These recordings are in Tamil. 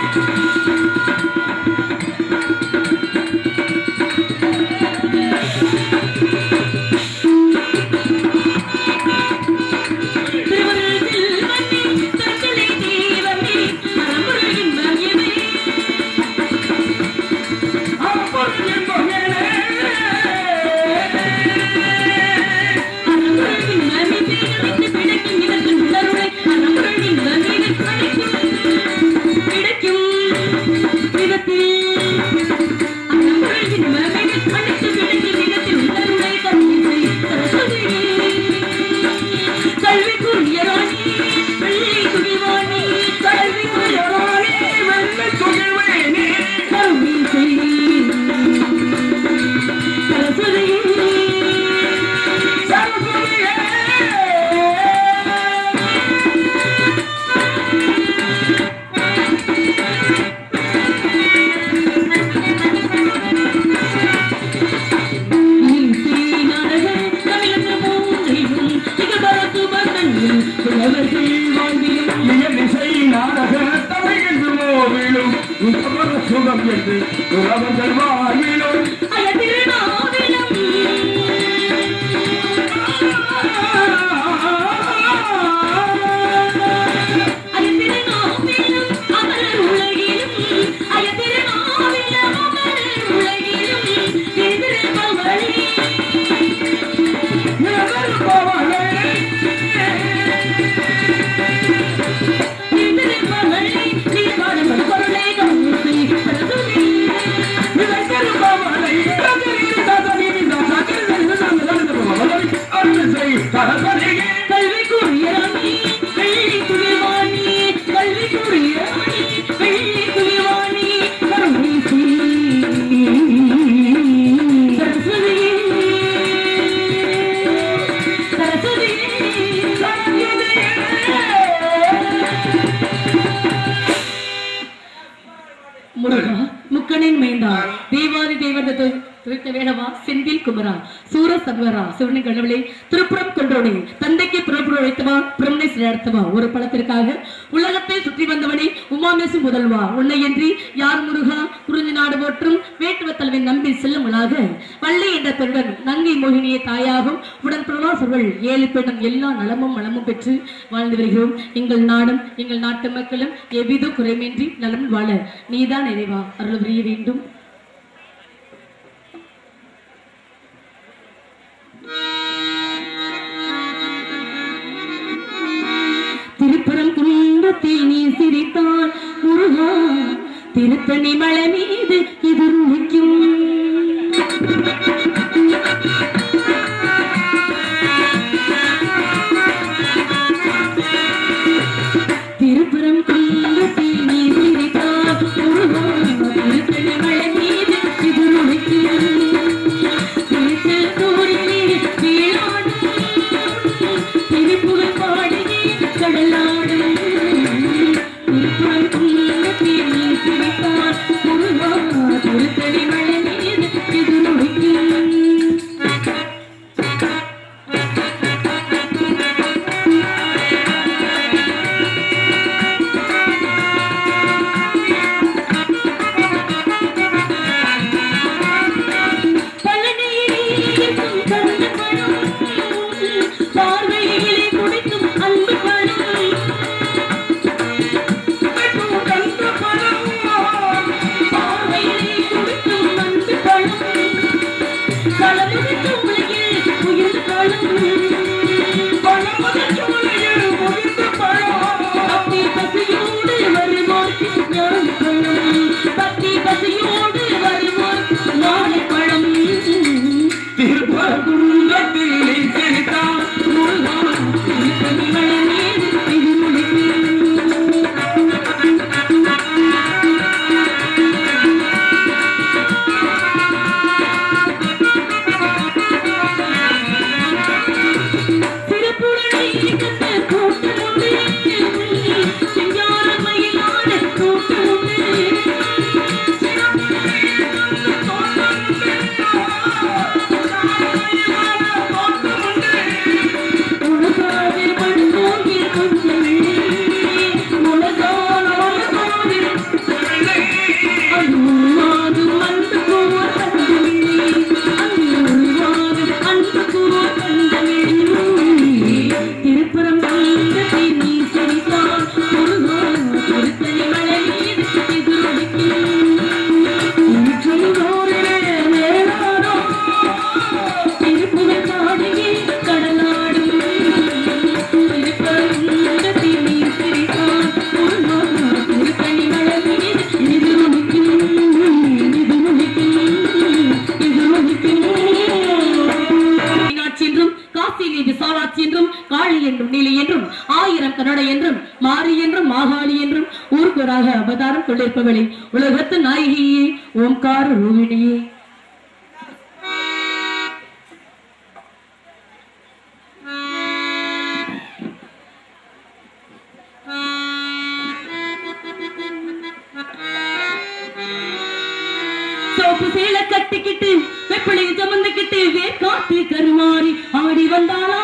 திருவருளில் மன்னி தந்தலை தீவமே மனமுருகின் மகிமே அனமுருகின் மகிமை பிடித்து பிடிக்கும் இதற்கு உள்ளருளை அனமுருகின் மகிமை கிடைக்கும் கிடைக்கும் விதத்தில் அனமுருகின் மகிமை கிடைக்கும் கிடைக்கும் விதத்தில் உள்ளருளை கருணை சரஸ்வதியே கல்விக்குரிய ராணி வெள்ளி துணிவாணி கல்விக்குரிய ராணி வெள்ளை துணிவாணி கருணை செய் சரஸ்வதியே சரஸ்வதியே சுகம் என்று உறவர்கள் வாழ்விலும் கல்விக்குரிய ராணி வெள்ளி துணிவாணி கல்விக்குரிய ராணி வெள்ளி துணிவாணி கருணை சரஸ்வதி சரஸ்வதி முருகா முக்கனின் மைந்தா தேவாதி தேவத திருத்த வேடவா செந்தில் குமரா சூர சத்வரா சிவனை கடவுளே திருப்புறம் கொன்றோனே தந்தைக்கு பிறப்பு உழைத்தவா பிரமணை நடத்தவா ஒரு பழத்திற்காக உலகத்தை சுற்றி வந்தவனே உமாமேசு முதல்வா உன்னையன்றி யார் முருகா குறிஞ்சி நாடு போற்றும் வேட்டுவ தலைவன் நம்பி செல்லுமலாக வள்ளி என்ற பெருடன் நங்கை மோகினியை தாயாகும் உடன் பிரவாசர்கள் ஏழு பெண்ணும் எல்லா நலமும் வளமும் பெற்று வாழ்ந்து வருகிறோம் எங்கள் நாடும் எங்கள் நாட்டு மக்களும் எவ்வித குறைமின்றி நலம் வாழ நீதான் இறைவா அருள் புரிய வேண்டும் திருப்புறம் குன்றத்தில் நீ சிரித்தால் முருகா திருத்தணி மலை மீது எதிரொலிக்கும் திருப்புறம் குன்றத்தில் நீ சிரித்தால் முருகா திருத்தணி மலை மீது எதிரொலிக்கும் திருச்செந்தூரிலே வீணாடும் திருப்புகழ் பாடியே கடலாடும் திருப்புறம் குன்றத்தில் நீ சிரித்தால் முருகா திருத்தணி மலை மீது எதிரொலிக்கும் பழனியிலே இருக்கும் கந்த பழம், பார்வையிலே துடிக்கும் அன்பு பழம். பார்வையிலே துடிக்கும் அவதாரம் கொண்டிருப்பவளே உலகத்து நாயகியே ஓம்கார ரூபிணியே சோப்பு சேலை கட்டிக்கிட்டு வெப்பளையை சுமந்துக்கிட்டு வேர்க்காத்து கருமாறி ஆடி வந்தாளா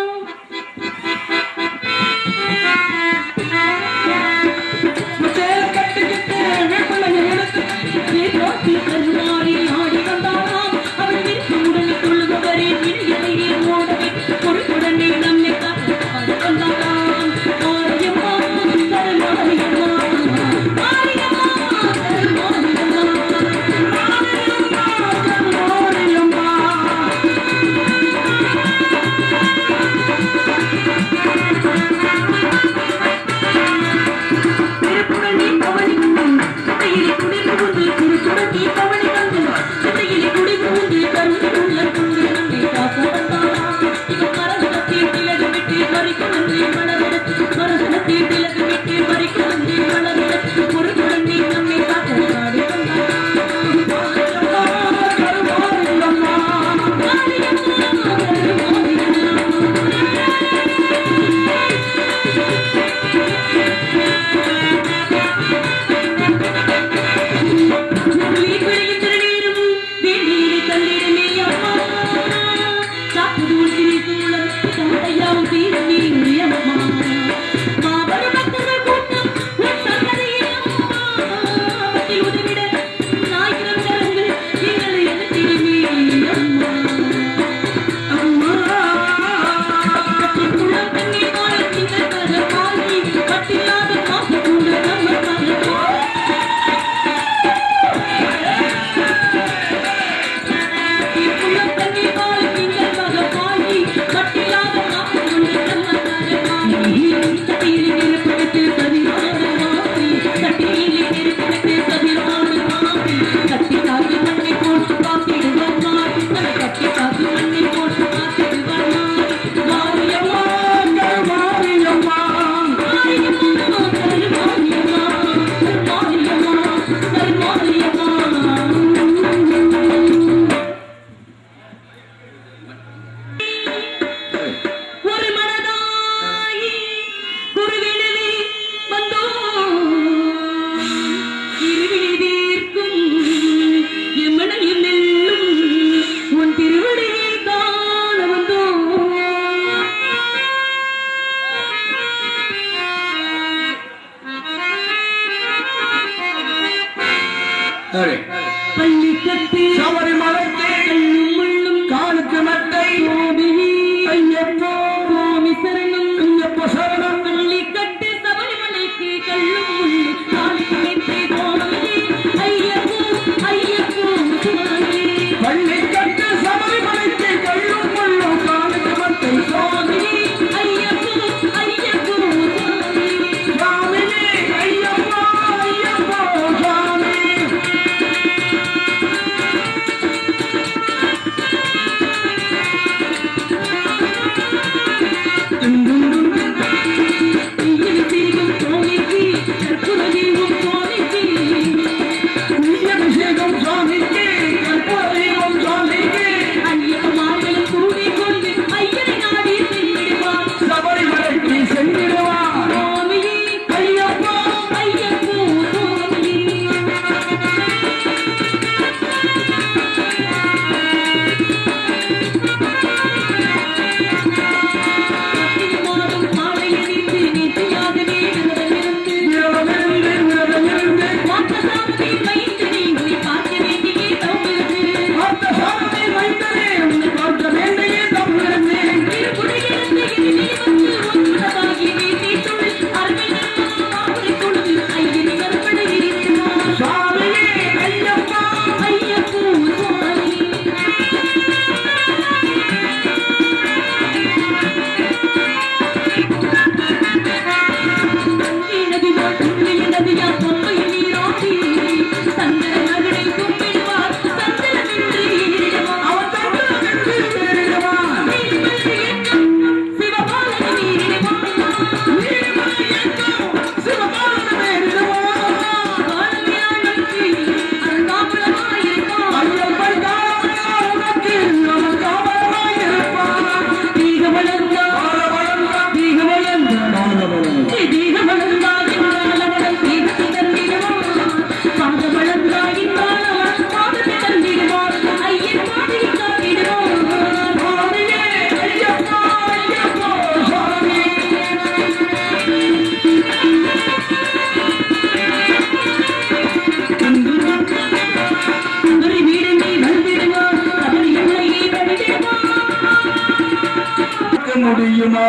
சேலை கட்டிக்கிட்டு வேப்பிலையை எடுத்து வேர்க்காத்து கருமாறி ஆடி வந்தாளாம் அவள் விருப்பம் உடனே கொள்ளுபவரே விழிகளையே ஓடவே பொறுப்புடனே நம்மை காத்து ஆடி வந்தாளாம் மாரியம்மா கருமாரியம்மா மாரியம்மா கருமாரியம்மா மாரியம்மா திருப்புகழே பவனி வந்து சித்தையிலே குடிந்து வந்து திருச்சுடத்தி பவனி வந்து சித்தையிலே குடிந்து வந்து கருணை உள்ள குண்டு நம்மை காக்க வந்தாளாம் இவன் மரகதத்தை திலகு விட்டு பறிக்கு வந்து மலரெடுத்து மரகதத்தை திலகு விட்டு பறிக்கு வந்து மலரெடுத்து ஒரு குழந்தை நம்மை காக்க பாடி வந்தாளாம் கருமாரியம்மா மாரியம்மா, கருமாரியம்மா. உள்ளே விளையும் திருநீரும் வேண்டியிலே தந்திடுமே அம்மா. சாப்பிடுவோர் திரிசூலம் தந்தையாம் தீர்நீர் அம்மா. மாபெரும் பக்தர்கள் கூட்டம் உன் சன்னதியே அம்மா. ஆபத்தில் உதவிட ஆயிரம் கரங்கள் எங்களை அழைத்திடுமே அம்மா. உள்ளம் தண்ணீர் போல திங்கள் பகல் பாதி, பட்டில்லாத காசு கொண்டு நம்ம பகல் உள்ளம் தண்ணீர் போல திங்கள் பகல் பாதி, பட்டில்லாத காசு கொண்டு நம்ம பகல் பாதி. சட்டியிலே நெருப்பு வைத்து சதிரான மாறி, சட்டியிலே நெருப்பு வைத்து சதிரான மாறி, கட்டி காத்து மண்ணை போட்டு காத்திடுவார் மாறி, அதை கட்டி காத்து மண்ணை போட்டு காத்திடுவார் மாறி. மாரியம்மா, கருமாரியம்மா மாரியம்மா, கருமாரியம்மா, கருமாரியம்மா, கருமாரியம்மா. ஒரு மனதாயி குருவினவே வந்தோம் இருவிழி தீர்க்கும் எம்மனையும் நெல்லும் உன் திருவடியை காண வந்தோம் சரி பள்ளி கட்டி சபரிமலைக்கு கண்ணும் முள்ளும் காலுக்கு மட்டை கோபி ஐயப்போ சுவாமி சரணம் ஐயப்ப சரணம் பள்ளி கட்டு சபரிமலைக்கு கள்ளும் முள்ளு காலுக்கு மெத்தை கோபி ஐயப்போ ஐயப்போ சுவாமி பள்ளி கட்டு சபரிமலைக்கு கள்ளும் முள்ளும் காலுக்கு மட்டை சுவாமி ஐயப்போ ஐயப்போ சுவாமி சுவாமியே ஐயப்பா ஐயப்போ சுவாமி முடியுமா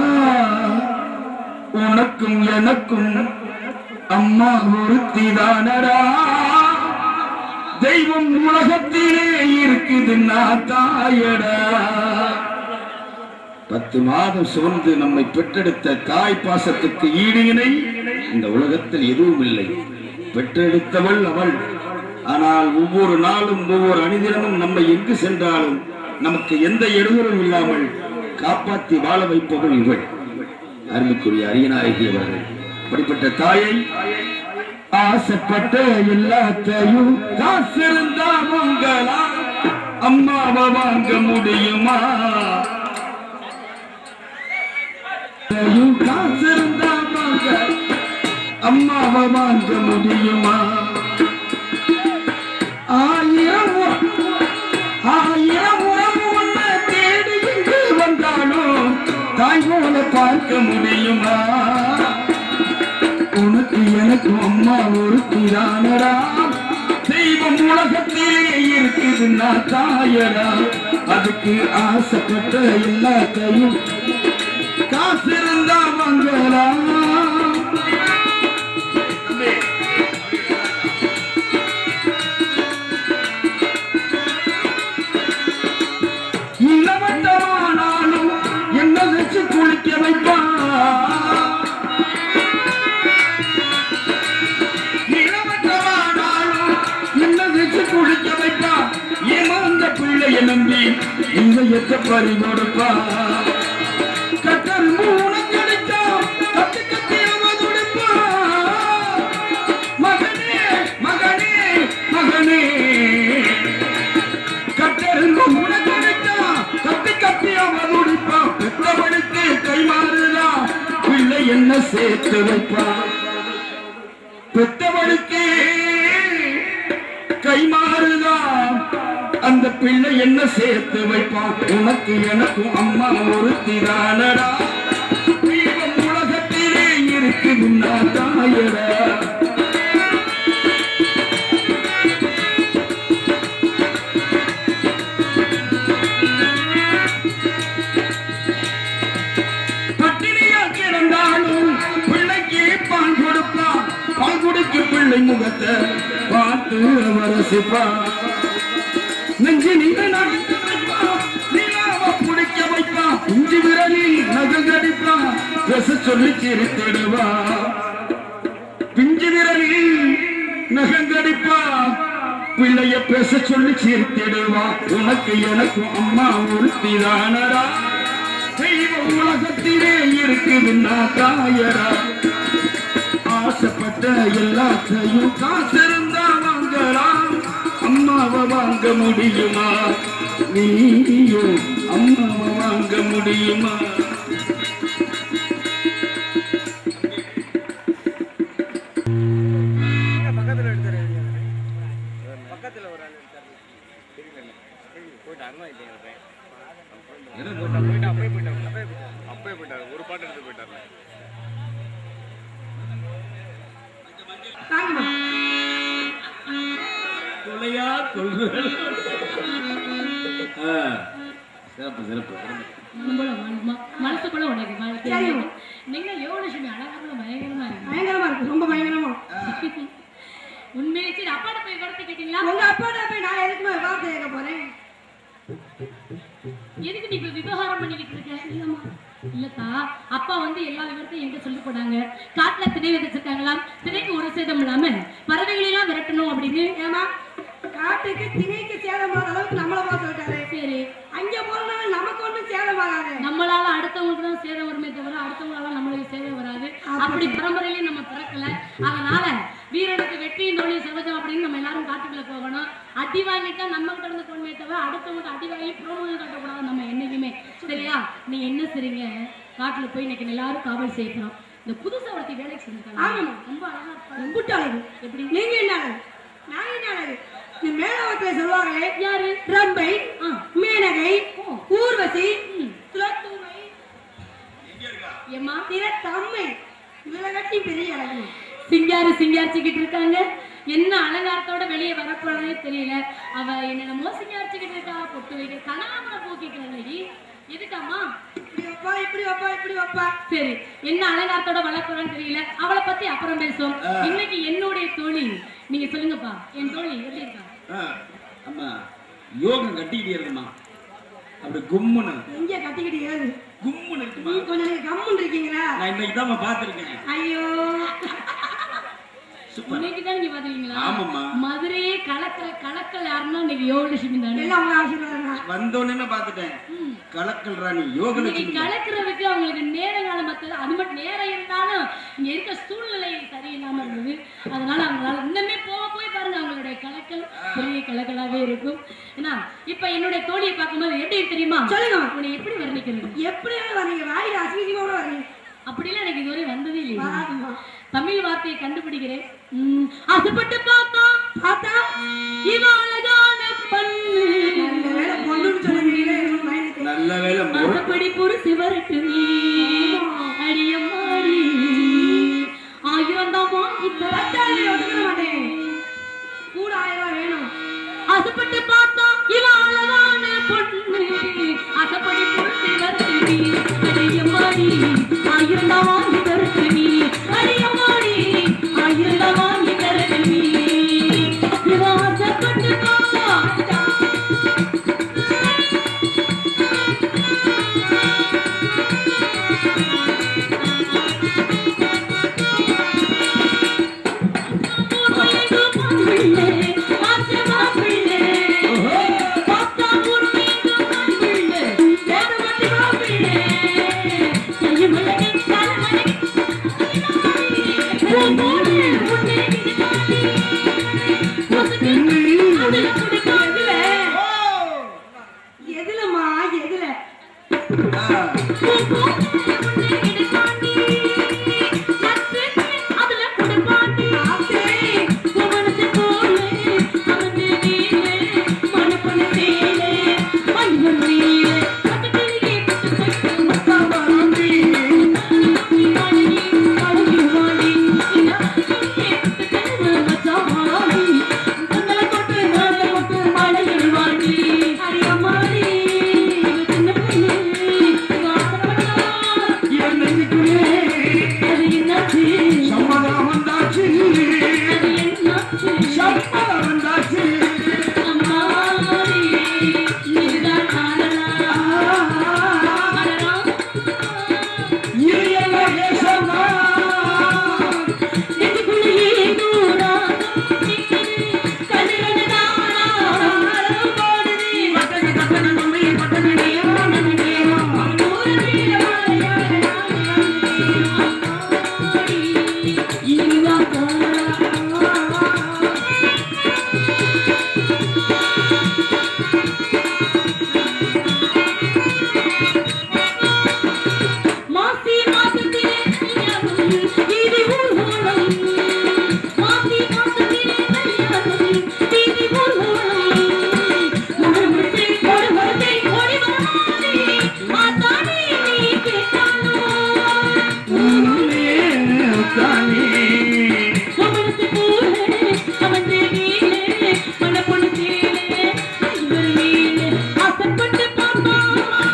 உனக்கும் எனக்கும் அம்மா ஒருத்திதானடா தெய்வம் உலகத்திலே இருக்குது நான் தாயடா பத்து மாதம் சுமந்து நம்மை பெற்றெடுத்த தாய் பாசத்துக்கு ஈடு இணை இந்த உலகத்தில் எதுவும் இல்லை பெற்றெடுத்தவள் அவள் ஆனால் ஒவ்வொரு நாளும் ஒவ்வொரு அணிதினமும் நம்மை எங்கு சென்றாலும் நமக்கு எந்த இடையூறும் இல்லாமல் காப்பாற்றி வாழ வைப்பவள் இவள் அருமைக்குரிய அரியநாயகி அவர்கள் அப்படிப்பட்ட தாயை ஆசைப்பட்ட எல்லாத்தையும் காசு இருந்தா உங்களா அம்மாவை வாங்க முடியுமா எல்லாத்தையும் காசு இருந்தா வாங்க அம்மாவை வாங்க முடியுமா ஆயிரம் உ- ஆயிரம் உறவு உன்னை தேடி இங்கு வந்தாலும் தாய் போல பார்க்க முடியுமா உனக்கு எனக்கு அம்மா ஒரு திரானடா தெய்வம் உலகத்திலே இருக்குது நான் தாயடா அதுக்கு ஆசைப்பட்ட எல்லாத்தையும் காசு இருந்தா வாங்கலாம் இளவட்டமானாலும் என்ன வச்சு குளிக்க வைப்பான் இளவட்டமானாலும் என்ன வச்சு குளிக்க வைப்பான் ஏமாந்த பிள்ளைய நம்பி இதயத்தை பறி கொடுப்பான் கட்டல் மூணம் கிடைச்சா கத்து கத்தி அவன் துடிப்பான் மகனே மகனே மகனே கட்டெருங்க உனக்கெடுத்தா கத்தி கத்தி அவன் உடிப்பான் பெற்றவனுக்கு கைமாறுதான் பிள்ளை என்ன சேர்த்து வைப்பான் பெற்றவனுக்கு கைமாறுதான் அந்த பிள்ளை என்ன சேர்த்து வைப்பான் உனக்கு எனக்கும் அம்மா ஒரு திரானடா தெய்வம் உலகத்திலே இருக்குது நான் தாயடா பட்டினியா கிடந்தாலும் பிள்ளைக்கு பால் கொடுப்பான் பால் குடிக்கு பிள்ளை முகத்தை பார்த்து அவர் ரசிப்பான் நெஞ்சு நீங்க நடந்து வைப்பான் நிலாவ பிடிக்க வைப்பான் குஞ்சு விரலில் நகங்கடிப்பான் பேச சொல்லி சிரித்திடுவான் பிஞ்சு விரலில் நகங்கடிப்பான் பிள்ளைய பேச சொல்லி சிரித்திடுவான் உனக்கு எனக்கும் அம்மா ஒருத்திதானடா தெய்வ உலகத்திலே இருக்குது நான் தாயடா ஆசைப்பட்ட எல்லாத்தையும் காசு இருந்தா வாங்கலாம் அம்மாவை வாங்க முடியுமா நீயும் அம்மாவை வாங்க முடியுமா பக்கத்துல எடுத்தாரு பக்கத்துல ஒரு ஆள் எடுத்தாரு போயிட்டு அருமா இல்லையா போயிட்டா போயிட்டா அப்பயே போயிட்டாரு அப்பயே போயிட்டாரு அப்பயே போயிட்டாரு ஒரு பாட்டு எடுத்து போயிட்டாரு கொலையா கொள்கள் சிறப்பு சிறப்பு நம்மள மன- ம- மனசுக்குள்ள உனக்கு வாழ்க்கை நீங்க யோகலட்சுமி அழகான பயங்கரமா இருக்கு பயங்கரமா இருக்கு ரொம்ப பயங்கரமா உண்மையிலே சரி அப்பாட்ட போய் கொடுத்து கேட்டீங்களா உங்க அப்பாட்ட போய் நான் எதுக்குமே வார்த்தை கேட்க போறேன் எதுக்கு நீ இப்ப விவகாரம் பண்ணிக்கிட்டு இருக்க இல்லம்மா இல்லக்கா அப்பா வந்து எல்லா விவரத்தையும் எங்க சொல்லி போனாங்க காட்டுல திணை விதைச்சிருக்காங்களாம் திணைக்கு ஒரு சேதம் இல்லாம பறவைகளெல்லாம் விரட்டணும் அப்படின்னு ஏமா காட்டுக்கு திணைக்கு சேதம் ஆகாத அளவுக்கு நம்மள பார்த்து சொல்லிட்டாரு சரி அங்க போறதுனால நமக்கு ஒண்ணும் சேதம் ஆகாது நம்மளால அடுத்தவங்களுக்கு தான் சேதம் வருமே தவிர அடுத்தவங்களால நம்மளுக்கு சேதம் வராது அப்படி பரம்பரையிலே நம்ம பிறக்கல அதனால வீரனுக்கு வெற்றியும் தோல்வி சகஜம் அப்படின்னு நம்ம எல்லாரும் காட்டுக்குள்ள போகணும் அடி வாங்கிட்டா நம்ம கிட்ட இருந்து கொண்டே தவிர அடுத்தவங்க அடி வாங்கி புறமுகம் காட்டக்கூடாது நம்ம என்னைக்குமே சரியா நீ என்ன சரிங்க காட்டுல போய் இன்னைக்கு எல்லாரும் காவல் செய்யணும் இந்த புதுசா ஒருத்தி வேலைக்கு செஞ்சிருக்காங்க ஆமாம்மா. ரொம்ப அழகா இருப்பாங்க ரொம்ப அழகு எப்படி நீங்க என்ன அழகு நான் என்ன அழகு இந்த மேலவத்துல சொல்லுவாங்களே யாரு ரம்பை ஆ. மேனகை ஓ. ஊர்வசி ம். துளத்தூரை ஏம்மா திறத்தம்மை இவளை கட்டி பெரிய அழகு சிங்காரி சிங்காரிச்சுக்கிட்டு இருக்காங்க என்ன அலங்காரத்தோட வெளியே வரப்போறதே தெரியல அவ என்னென்னமோ சிங்காரிச்சுக்கிட்டு இருக்கா பொட்டு வைக்க கனகாமர பூ கேட்கிறி எதுக்காமா இப்படி வைப்பா இப்படி வைப்பா இப்படி வைப்பா சரி என்ன அலங்காரத்தோட வளர்க்குறான்னு தெரியல அவளை பத்தி அப்புறம் பேசுவோம் இன்னைக்கு என்னுடைய தோழி நீங்க சொல்லுங்கப்பா என் தோழி எப்படி இருக்கா ஆ, அம்மா யோகம் கட்டிக்கிட்டே இருக்குமா அப்படி கும்முன்னு இங்க கட்டிக்கிட்டு ஏறு கும்முன்னு இருக்குமா நீ கொஞ்சம் நீங்க கம்முன்னு இருக்கீங்களா நான் இன்னைக்கு தான் பார்த்துருக்கேன் ஐயோ சூப்பர் இன்னைக்கு தான் நீங்க பாத்தீங்களா ஆமாம்மா. மதுரையே கலக்கிற கலக்கல் யாருன்னா இன்னைக்கு யோகலட்சுமி தானே எல்லாம் உங்க ஆசீர்வாதம் தான் வந்தோடனே பார்த்துட்டேன் கலக்கல் ராணி யோகலட்சுமி இன்னைக்கு கலக்குறதுக்கு அவங்களுக்கு நேர காலம் பத்தல அது மட்டும் நேரம் இருந்தாலும் இங்க இருக்க சூழ்நிலை சரியில்லாம இருந்தது அதனால அவங்களால இன்னுமே போக போய் பாருங்க அவங்களுடைய கலக்கல் பெரிய கலக்கலாவே இருக்கும் ஏன்னா இப்ப என்னுடைய தோழியை பார்க்கும்போது எப்படி இருக்கு தெரியுமா சொல்லுங்க. உன்னை எப்படி வர்ணிக்கிறது எப்படி வரீங்க வாயில அசிங்கமா வரீங்க அப்படிலாம் எனக்கு இதுவரை வந்ததே இல்லையா வராதும்மா. தமிழ் வார்த்தையை கண்டுபிடிக்கிறேன் உம், ஆசைப்பட்டு பார்த்தா பார்த்தா இவ அழகான பண்ணு நல்ல வேலை பொண்ணுன்னு சொல்லுவீங்களே என்னமோ பயந்துட்டேன். நல்ல வேலை முறை மறுபடி புரிசு வரட்டு நீ அடியம்மாடி ஆயிரம் தான் வாங்கி தர பத்தாயிரம் ஒதுக்க மாட்டேன் கூட ஆயிரம் ரூபாய் வேணும் ஆசைப்பட்டு பார்த்தா இவ அழகான பொண்ணு ஆசைப்படி புரிசு வரட்டு நீ அடியம்மாடி ஆயிரம் தான் வாங்கி தரட்டு நீ அடியம்மாடி ஆயிரம் தான் வாங்கி தரட்டு நீ இவ ஆசைப்பட்டு பார்த்தா எதுலம்மா எதுல சம்மதம் வந்தாச்சு சம்மதம் வந்தாச்சு இயல தேசமா மாசி மாசத்திலே கல்யாணம் இது ஊர்வலம் மாசி மாசத்திலே கல்யாணம் இது ஊர்வலம் மனமுறை ஒருவரை ஓடி வராதே மாதானே நீ கேட்டாலும் அவனுக்கு போலே அவன் நீலே மனப்பொண்ணு தேலே இவர் நீலே ஆசைப்பட்டு பார்த்தான்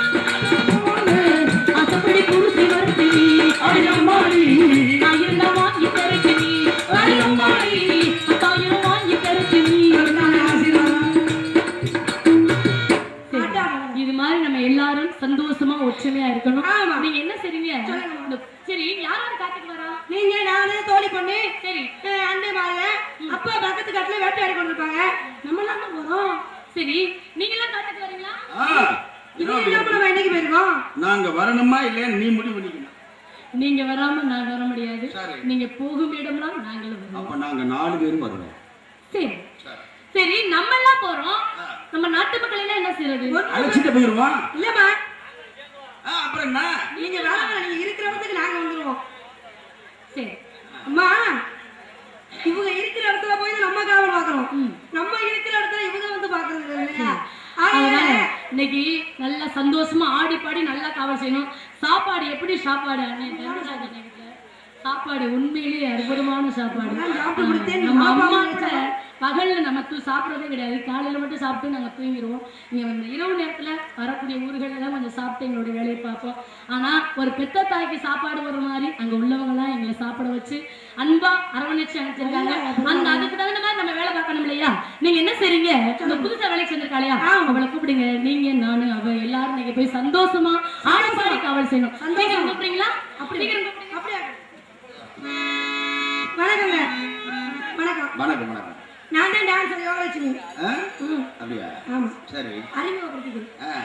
ஆசைப்படி குருசி வருது அடியம்மாடி ஆயிரம் வாங்கி தரக்கு நீ அடியம்மாடி பத்தாயிரம் வாங்கி தரக்கு நீ சரி, இது மாதிரி நம்ம எல்லாரும் சந்தோஷமா ஒற்றுமையா இருக்கணும் ஆமா. நீங்க என்ன செய்றீங்க இந்த- சரி யாராவது காத்துக்கு வரா நீங்க நானு தோழி பொண்ணு சரி அஹ் அண்டை மாங்க அப்பா பக்கத்து காட்டுல வேட்டையாடி கொண்டிருப்பாங்க நம்ம எல்லாம் தான் போறோம் சரி நீங்க எல்லாம் காத்துக்கு வரீங்களா ஆ, இது இல்லாம நம்ம என்னைக்கு போயிருக்கோம் நாங்க வரணுமா இல்லையா நீ முடிவு பண்ணிக்கணும் நீங்க வராம நான் வர முடியாது சரி. நீங்க போகும் இடம்லாம் நாங்களும் வருவோம் அப்ப நாங்க நாலு பேரும் வருவோம் சரி சரி நம்ம எல்லாம் போறோம் நம்ம நாட்டு மக்கள் எல்லாம் என்ன செய்யறது அழைச்சிட்டு போயிருவோம் இல்லம்மா ஆ, அப்புறம் என்ன நீங்க வேணாம் நீங்க இருக்கிற இடத்துக்கு நாங்க வந்துருவோம் சரி அம்மா இவங்க இருக்கிற இடத்துல போய் தான் நம்ம காவல் பாக்குறோம் நம்ம இருக்கிற இடத்துல இவங்க வந்து பாக்குறது இல்லை இல்லையா அதனால அதனால இன்னைக்கு நல்லா சந்தோஷமா ஆடி பாடி நல்லா காவல் செய்யணும் சாப்பாடு எப்படி சாப்பாடு அண்ணன் தர்மராஜ் அண்ணன் வீட்டுல சாப்பாடு உண்மையிலேயே அற்புதமான சாப்பாடு நான் சாப்பிட்டு முடித்தேன், நம்ம பாப்பா அம்மா வந்து கூட பகல்ல நம்ம தூ சாப்பிட்றதே கிடையாது காலையில மட்டும் சாப்பிட்டு நாங்க தூங்கிடுவோம் இங்க வந்து இரவு நேரத்துல வரக்கூடிய ஊர்கள்ல தான் கொஞ்சம் சாப்பிட்டு எங்களுடைய வேலையை பார்ப்போம் ஆனா ஒரு பெத்த தாய்க்கு சாப்பாடு வர மாதிரி அங்க உள்ளவங்க எல்லாம் எங்களை சாப்பிட வச்சு அன்பா அரவணைச்சு அனுப்பிச்சிருக்காங்க அந்த அதுக்கு தகுந்த மாதிரி நம்ம வேலை பார்க்கணும் இல்லையா நீங்க என்ன செய்றீங்க இந்த புதுசா வேலைக்கு செஞ்சிருக்காளையா அவளை கூப்பிடுங்க நீங்க நானு அவ எல்லாரும் நீங்க போய் சந்தோஷமா ஆனப்பாடி காவல் செய்யணும் சந்தோஷம் கூப்பிடுறீங்களா அப்படி கூப்பிடுங்க அப்படியா வணக்கங்க வணக்கம் வணக்கம் வணக்கம் நான் தான் டான்ஸர் யோகலட்சுமி ஆ? ம் அப்படியா ஆமா சரி அறிமுகப்படுத்திக்கிறேன் ஆ.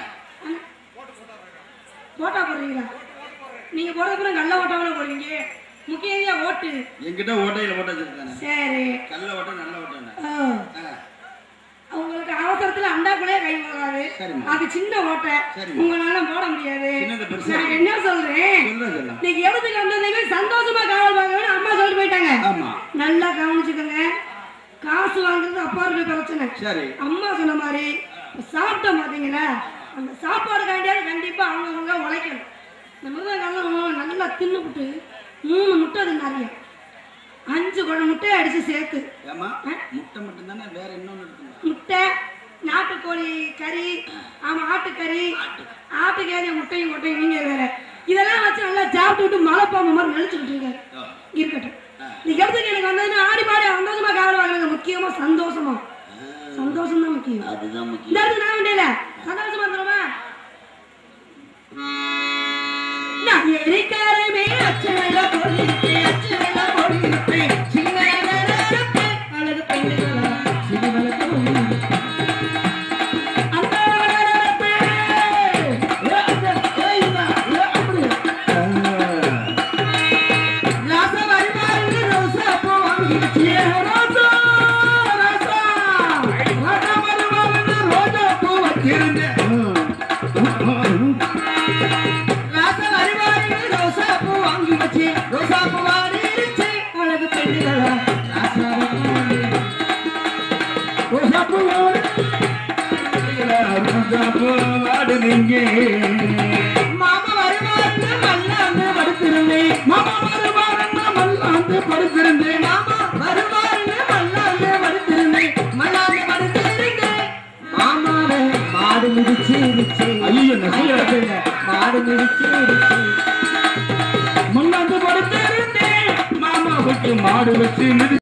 ஓட்டா போடுறீங்களா நீங்க போடுறதுக்கு கல்ல ஓட்டாவில் போடுவீங்க முக்கிய ஓட்டு என்கிட்ட ஓட்டையில ஓட்ட வச்சிருக்கானே சரி கல்ல ஓட்ட நல்ல ஓட்டண்ணே ஆ. ஆ. உங்களுக்கு அவசரத்துல அண்டாக்குள்ளே கை வராது சரிம்மா. அது சின்ன ஓட்டை சரிம்மா. உங்களால போட முடியாது சின்னது பெருசா நான் என்ன சொல்றேன் சொல்ல சொல்ல நீங்க எழுதுக்கு வந்ததுமே சந்தோஷமா காவல் பார்க்கணும்னு அம்மா சொல்லிட்டு போயிட்டாங்க ஆமா நல்லா கவனிச்சுக்கோங்க காசு வாங்குறது அப்பா இருக்க பிரச்சனை சரி அம்மா சொன்ன மாதிரி சாப்பிட்டோம் பாத்தீங்களா அந்த சாப்பாடுக்காண்டியாவது கண்டிப்பா அவங்கவுங்க உழைக்கணும் இந்த மிருதங்கள்லாம் நல்லா தின்னுபிட்டு மூணு முட்டை அது நிறைய அஞ்சு குடம் முட்டையை அடிச்சு சேர்த்து ஏமா முட்டை மட்டும் தானே வேற இன்னொன்னு இருக்குங்க முட்டை நாட்டுக்கோழி கறி ஆமா ஆட்டுக்கறி ஆட்டுக்கறி முட்டையும் முட்டையும் நீங்க வேற இதெல்லாம் வச்சு நல்லா சாப்பிட்டு விட்டு மழை பாம்பு மாதிரி நினைச்சுக்கிட்டு இருக்காரு இருக்கட்டும் நீ இடத்துக்கு எனக்கு வந்ததுன்னா ஆடி பாடி சந்தோஷமா காவல் வாங்குறாங்க முக்கியமா சந்தோஷமா சந்தோஷம் தான் முக்கியம் அதுதான் இந்த முக்கியம் இடத்துக்கு நான் வேண்டியல சந்தோஷமா இருந்துருமா நான் எரிக்காரமே அச்சனையில போயிருப்பேன் அச்சனையில போயிருப்பேன் சின்ன நேரத்துக்கு அழகு பெண்களா சிறுவலுக்கு அந்த நேரத்தே ராசா வருவாருன்னு ரோசா பூ வாங்கிடுச்சு ரோசா ராசா ராசா வருவாருன்னு ரோஜா பூ வச்சிருந்தேன் ராசா வருவாருன்னு ரோசா பூ வாங்கி வச்சு ரோசா பூ வாடிடுச்சு அழகு பெண்களா ராசா வருவாரு. ரோசா பூ மாமா வருவாருன்னு மல்லாந்து படுத்திருந்தேன் மாமா வருவாருன்னு மல்லாந்து படுத்திருந்தேன் மாமா வருவாருன்னு மல்லாந்து படுத்திருந்தேன் மல்லாந்து படுத்திருந்தேன் மாமாவை மாடு மிதிச்சு மிதிச்சு ஐயோ நசியா மாடு மிதிச்சு மிதிச்சு முன்னாந்து படுத்திருந்தேன் மாமாவுக்கு மாடு வச்சு மிதி